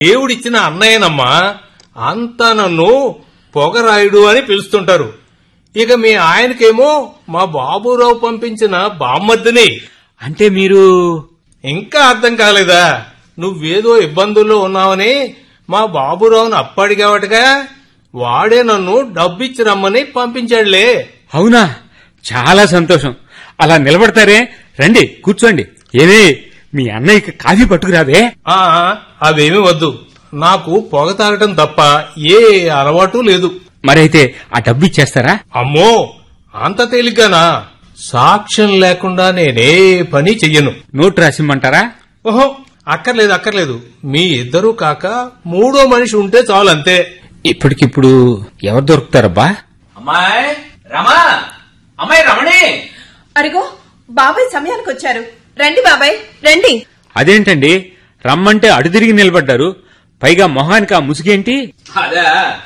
దేవుడిచ్చిన అన్నయ్యనమ్మా అంతా నన్ను పొగరాయుడు అని పిలుస్తుంటారు ఇక మీ ఆయనకేమో మా బాబురావు పంపించిన బామ్మద్దిని అంటే మీరు ఇంకా అర్థం కాలేదా నువ్వేదో ఇబ్బందుల్లో ఉన్నావని మా బాబురావును అప్పడిగావటగా వాడే నన్ను డబ్బిచ్చి రమ్మని పంపించాడులే అవునా చాలా సంతోషం అలా నిలబడతారే రండి కూర్చోండి ఏమే మీ అన్నయ్యకి కాఫీ పట్టుకురావే ఆ అవేమీ వద్దు నాకు పొగ తాగటం తప్ప ఏ అలవాటు లేదు మరైతే ఆ డబ్బు ఇచ్చేస్తారా అమ్మో అంత తేలిగ్గానా సాక్ష్యం లేకుండా నేనే పని చెయ్యను నోటు రాసిమ్మంటారా ఓహో అక్కర్లేదు అక్కర్లేదు మీ ఇద్దరూ కాక మూడో మనిషి ఉంటే చాలు అంతే ఇప్పటికిప్పుడు ఎవరు దొరుకుతారబ్బా అమ్మాయి రమా అమ్మాయి రమణి అరిగో బాబాయ్ సమయానికి వచ్చారు రండి బాబాయ్ రండి అదేంటండి రమ్మంటే అడుదిరిగి నిలబడ్డారు పైగా మొహానికి ఆ ముసుగేంటి అదే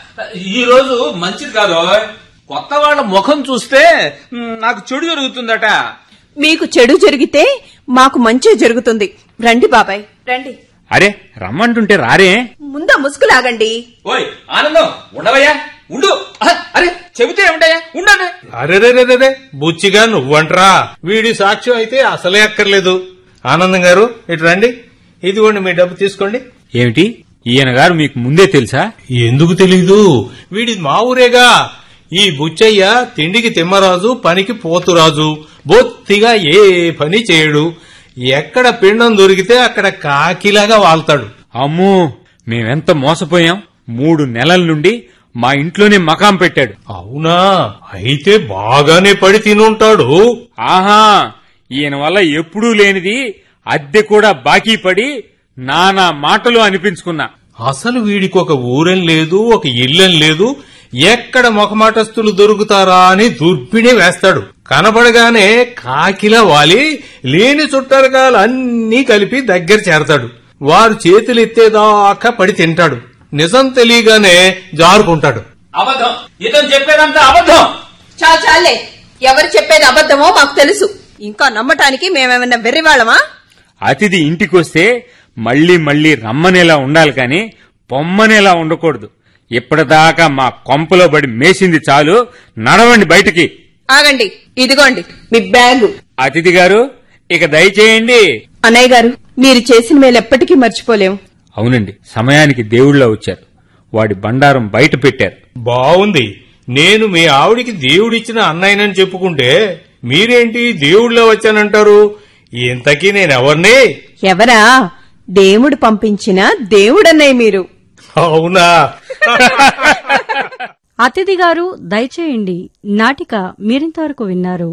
ఈ రోజు మంచిది కాదు కొత్త వాళ్ళ ముఖం చూస్తే మ్, నాకు చెడు జరుగుతుందట మీకు చెడు జరిగితే మాకు మంచి జరుగుతుంది రండి బాబాయ్ రండి అరే రమ్మంటుంటే రారే ముందా ముసుగులాగండి ఓయ్ ఆనందం ఉండవయ్యా ఉండు ఆ, అరే చెబితే ఏమిటయ్యా ఉండండి అరెరెరెరెరే బుచ్చిగా నువ్వంట్రా వీడి సాక్ష్యం అయితే అసలే అక్కర్లేదు ఆనందం గారు ఇటు రండి ఇదిగోండి మీ డబ్బు తీసుకోండి ఏమిటి ఈయన గారు మీకు ముందే తెలుసా ఎందుకు తెలీదు వీడి మా ఊరేగా ఈ బుచ్చయ్య తిండికి తిమ్మరాజు పనికి పోతురాజు బొత్తిగా ఏ పని చేయడు ఎక్కడ పిండం దొరికితే అక్కడ కాకిలాగా వాళ్తాడు అమ్మో మేమెంత మోసపోయాం మూడు నెలల నుండి మా ఇంట్లోనే మకాం పెట్టాడు అవునా అయితే బాగానే పడి తినుంటాడు ఆహా ఈయన వల్ల ఎప్పుడూ లేనిది అద్దె కూడా బాకీ పడి నానా మాటలు అనిపించుకున్నా అసలు వీడికి ఒక ఊరెం లేదు ఒక ఇల్లెం లేదు ఎక్కడ మొఖమాటస్తులు దొరుకుతారా అని దుర్పిణి వేస్తాడు కనబడగానే కాకిలా వాలి లేని చుట్టరగాలు అన్నీ కలిపి దగ్గర చేరతాడు వారు చేతులు ఎత్తేదాకా పడి తింటాడు నిజం తెలియగానే జారుకుంటాడు అబద్ధం ఇతను చెప్పేదంతా అబద్ధం చా చాలే ఎవరు చెప్పేది అబద్ధమో మాకు తెలుసు ఇంకా నమ్మటానికి మేమేమన్నా వెర్రివాళ్ళమా అతిథి ఇంటికొస్తే మళ్ళీ మళ్ళీ రమ్మనేలా ఉండాలి కాని పొమ్మనేలా ఉండకూడదు ఇప్పటిదాకా మా కొంపలో పడి మేసింది చాలు నడవండి బయటికి ఆగండి ఇదిగోండి మీ బ్యాగు అతిథి గారు ఇక దయచేయండి అన్నయ్య గారు మీరు చేసిన మేలు ఎప్పటికీ మర్చిపోలేం అవునండి సమయానికి దేవుళ్ళ వచ్చారు వాడి బండారం బయట పెట్టారు బావుంది నేను మీ ఆవిడికి దేవుడిచ్చిన అన్నయ్యనని చెప్పుకుంటే మీరేంటి దేవుళ్ళ వచ్చానంటారు ఇంతకీ నేనెవర్ని ఎవరా దేవుడు పంపించిన దేవుడన్నయ్య మీరు అవునా అతిథి గారు దయచేయండి నాటిక మీరింతవరకు విన్నారు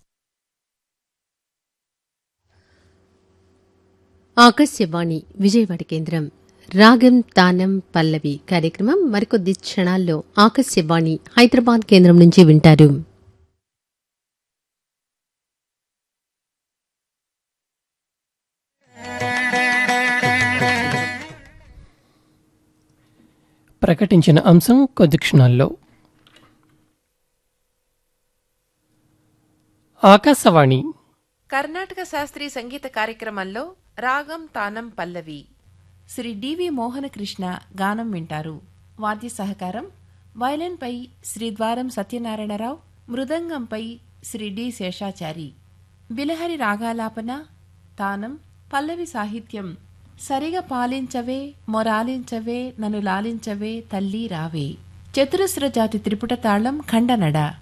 ఆకాశవాణి విజయవాడ కేంద్రం రాగం తానం పల్లవి కార్యక్రమం మరికొద్ది క్షణాల్లో ఆకాశవాణి హైదరాబాద్ కేంద్రం నుంచి వింటారు ప్రకటించిన అంశం కొద్ది క్షణాల్లో ఆకాశవాణి కర్ణాటక శాస్త్రీయ సంగీత కార్యక్రమంలో రాగం తానం పల్లవి శ్రీ డివి మోహనకృష్ణ గానం వింటారు వాద్య సహకారం వయలిన్పై శ్రీ ద్వారం సత్యనారాయణరావు మృదంగంపై శ్రీ డి శేషాచారి బిలహరి రాగాలాపన తానం పల్లవి సాహిత్యం సరిగా పాలించవే మొరాలించవే నన్ను లాలించవే తల్లి రావే చతురస్ర జాతి త్రిపుట తాళం ఖండనడ